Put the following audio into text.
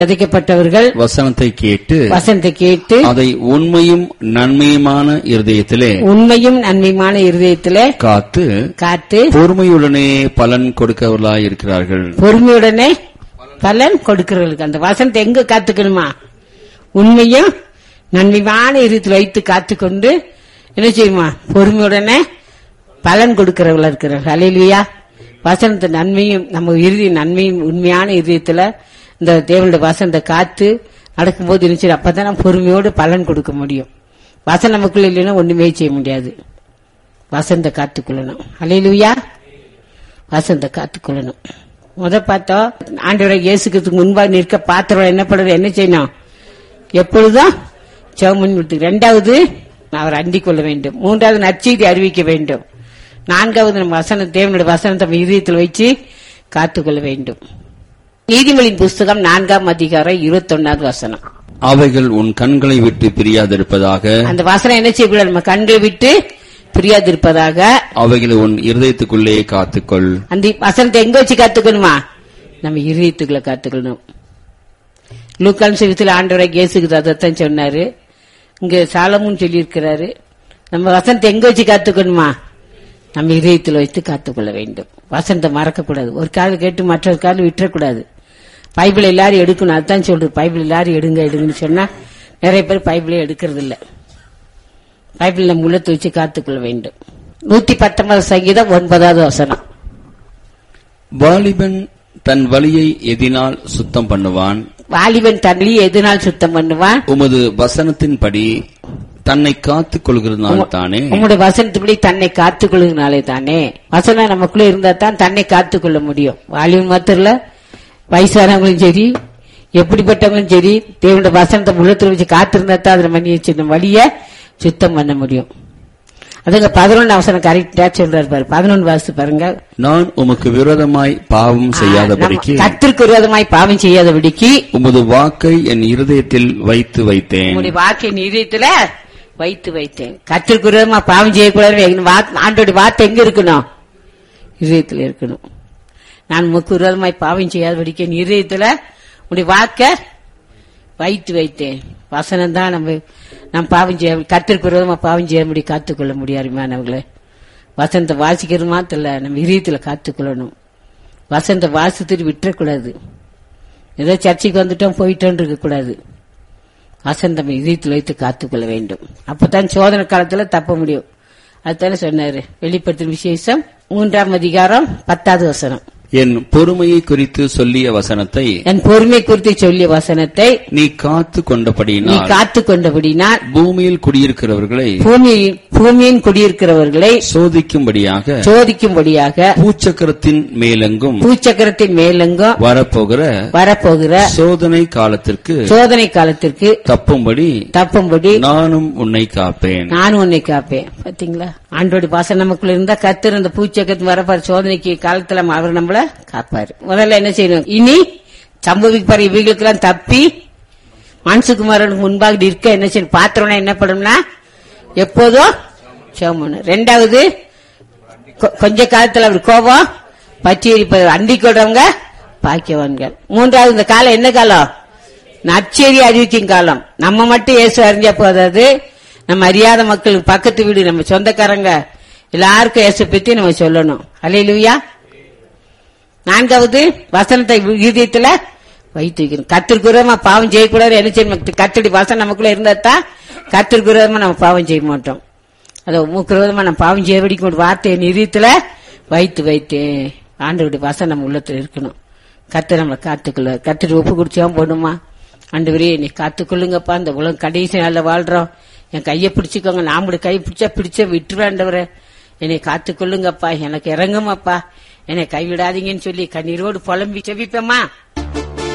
விதைக்கப்பட்டவர்கள் வசனத்தை கேட்டு வசனத்தை கேட்டு அதை உண்மையும் நன்மையுமான இருதயத்திலே உண்மையும் நன்மையுமான இருதயத்திலே காத்து காத்து பொறுமையுடனே பலன் கொடுக்கவர்களாய் இருக்கிறார்கள் பொறுமையுடனே பலன் கொடுக்கிறவர்களுக்கு அந்த வசனத்தை எங்க காத்துக்கணுமா உண்மையும் நன்மையான இருத்தில் வைத்து காத்துக்கொண்டு என்ன செய்யுமா பொறுமையுடனே பலன் கொடுக்கிறவர்களா இருக்கிறார்கள் அலையிலியா வசனத்தை நன்மையும் நம்ம இறுதி நன்மையும் உண்மையான இதயத்துல இந்த தேவனுடைய வசனத்தை காத்து நடக்கும்போது என்ன செய்யும் அப்பதான் நம்ம பொறுமையோடு பலன் கொடுக்க முடியும் வசனம் நமக்குள்ள இல்லைன்னா ஒண்ணுமே செய்ய முடியாது வசந்த காத்துக்கொள்ளணும் அலையிலுயா வசந்த காத்துக்கொள்ளணும் முத பார்த்தோம் ஆண்டவரை இயேசுக்கு முன்பாக நிற்க பாத்திரம் என்ன பண்ணுறது என்ன செய்யணும் எப்பொழுதும் செவமன் விட்டு ரெண்டாவது அவர் அண்டிக் கொள்ள வேண்டும் மூன்றாவது நற்செய்தி அறிவிக்க வேண்டும் நான்காவது நம்ம வசனம் தேவனுடைய வசனத்தை நம்ம இதயத்தில் வச்சு காத்துக்கொள்ள வேண்டும் நீதிமொழியின் புஸ்தகம் நான்காம் அதிகாரம் இருபத்தொன்னாவது வசனம் அவைகள் உன் கண்களை விட்டு பிரியாதிருப்பதாக அந்த வசனம் என்ன செய்யக்கூடாது நம்ம கண்களை விட்டு பிரியாதிருப்பதாக அவைகளை உன் இருதயத்துக்குள்ளே காத்துக்கொள் அந்த வசனத்தை எங்க வச்சு காத்துக்கணுமா நம்ம இருதயத்துக்குள்ள காத்துக்கணும் லூக்கான் சிவத்தில் ஆண்டவரை இயேசுக்கு அதைத்தான் சொன்னாரு இங்க சாலமும் சொல்லியிருக்கிறாரு நம்ம வசனத்தை எங்க வச்சு காத்துக்கணுமா நம்ம இதயத்தில் வைத்து காத்துக்கொள்ள வேண்டும் வசனத்தை மறக்கக்கூடாது ஒரு காது கேட்டு மற்றொரு காது விட்டுறக்கூடாது பைபிள் எல்லாரும் எடுக்கணும் அதுதான் சொல்றது பைபிள் எல்லாரும் எடுங்க எடுங்கன்னு சொன்னா நிறைய பேர் பைபிளே எடுக்கிறது இல்ல பைபிள் நம்ம உள்ளத்தை வச்சு காத்துக்கொள்ள வேண்டும் நூத்தி பத்தொன்பது சங்கீதம் ஒன்பதாவது வசனம் வாலிபன் தன் வழியை எதினால் சுத்தம் பண்ணுவான் வாலிபன் தள்ளி எதுநாள் சுத்தம் பண்ணுவான் உமது வசனத்தின்படி தன்னை காத்துக் கொள்கிறதுனால தானே உங்களுடைய வசனத்துப்படி தன்னை காத்துக் கொள்ளுனாலே தானே வசனம் நமக்குள்ள இருந்தா தான் தன்னை காத்துக் கொள்ள முடியும் வாலிபன் மாத்திரல வயசானவங்களும் சரி எப்படிப்பட்டவங்களும் சரி தேவனுடைய வசனத்தை உள்ளத்துல வச்சு காத்திருந்தா தான் அதுல மணி வச்சு வழிய சுத்தம் பண்ண முடியும் அதுங்க பதினொன்னு அவசரம் கரெக்டா சொல்றாரு பாரு பதினொன்று வாசித்து பாருங்க நான் உமக்கு விரோதமாய் பாவம் செய்யாதபடிக்கு கத்திற்கு விரோதமாய் பாவம் செய்யாதபடிக்கு உமது வாக்கை என் இருதயத்தில் வைத்து வைத்தேன் உங்களுடைய வாக்கை நீதியத்துல வைத்து வைத்தேன் கத்திற்கு விரோதமா பாவம் செய்யக்கூடாது எங்க வாக்- ஆண்டோட வார்த்தை எங்க இருக்கணும் இதயத்துல இருக்கணும் நான் உமக்கு விரோதமாய் பாவம் செய்யாதபடிக்கு என் இதயத்துல உடைய வாக்க வைத்து வைத்தேன் வசனம் தான் நம்ம நம்ம பாவம் செய்ய கத்திற்கு விரோதமா பாவம் செய்ய முடியும் காத்துக்கொள்ள முடியாதுமானவங்களே வசனத்தை வாசிக்கிறது மாத்திரம் இல்ல நம்ம இதயத்துல காத்துக்கொள்ளணும் வசனத்தை வாசித்துட்டு விட்டுறக்கூடாது ஏதோ சர்ச்சைக்கு வந்துட்டோம் போயிட்டோம் இருக்க கூடாது வசந்தம் இதயத்தில் வைத்து காத்துக்கொள்ள வேண்டும் அப்பதான் சோதனை காலத்துல தப்ப முடியும் அதுதானே சொன்னாரு வெளிப்படுத்தும் விசேஷம் மூன்றாம் அதிகாரம் பத்தாவது வசனம் என் பொறுமையை குறித்து சொல்லிய வசனத்தை என் பொறுமை குறித்து சொல்லிய வசனத்தை நீ காத்து நீ கொண்டபடியினால் காத்து கொண்டபடினால் பூமியில் குடியிருக்கிறவர்களை பூமியின் பூமியின் குடியிருக்கிறவர்களை சோதிக்கும்படியாக சோதிக்கும்படியாக பூச்சக்கரத்தின் மேலெங்கும் பூச்சக்கரத்தின் மேலெங்கும் வரப்போகிற வரப்போகிற சோதனை காலத்திற்கு சோதனை காலத்திற்கு தப்பும்படி தப்பும்படி நானும் உன்னை காப்பேன் நானும் உன்னை காப்பேன் பாத்தீங்களா ஆண்டோட பாசம் நமக்குள்ள இருந்தா கத்தர் அந்த பூச்சக்கத்து வரப்பாரு சோதனைக்கு காலத்துல அவர் நம்மள காப்பாரு முதல்ல என்ன செய்யணும் இனி சம்பவிப்பாரு இவைகளுக்கெல்லாம் தப்பி மனசுக்குமாரனுக்கு முன்பாக நிற்க என்ன செய்யணும் பாத்திரம்னா என்ன பண்ணும்னா எப்போதும் சோமணும் ரெண்டாவது கொ- கொஞ்ச காலத்துல அவர் கோபம் பற்றி எரிப்பது அண்டி கொள்றவங்க பாக்கியவான்கள் மூன்றாவது இந்த காலம் என்ன காலம் நற்செய்தி அறிவிக்கும் காலம் நம்ம மட்டும் இயேசு அறிஞ்சா போதாது நம்ம அறியாத மக்களுக்கு பக்கத்து வீடு நம்ம சொந்தக்காரங்க எல்லாருக்கும் இயேசு பத்தி நம்ம சொல்லணும் அலையிலுயா நான்காவது வசனத்தை இதயத்துல வைத்து வைக்கணும் கத்திற்குரமா பாவம் செய்யக்கூடாது என்ன செய்யணும் கத்தடி வசனம் நமக்குள்ள இருந்தா தான் கத்திற்குரமா நம்ம பாவம் செய்ய மாட்டோம் அதை மூக்குறதமா நம்ம பாவம் செய்யபடிக்கு ஒரு வார்த்தையை நிதியத்துல வைத்து வைத்தேன் ஆண்டவருடைய வசனம் நம்ம உள்ளத்துல இருக்கணும் கத்தை நம்மளை காத்துக்கொள்ள கத்திரி ஒப்பு குடிச்சாவும் போடுமா ஆண்டவரே நீ காத்துக்கொள்ளுங்கப்பா இந்த உலகம் கடைசி நாள்ல வாழ்றோம் என் கையை பிடிச்சுக்கோங்க நாமளுடைய கை பிடிச்சா பிடிச்ச விட்டுருவாண்டவரே என்னை காத்துக்கொள்ளுங்கப்பா எனக்கு இறங்குமாப்பா என்னை கைவிடாதீங்கன்னு சொல்லி கண்ணீரோடு புலம்பி செவிப்பேம்மா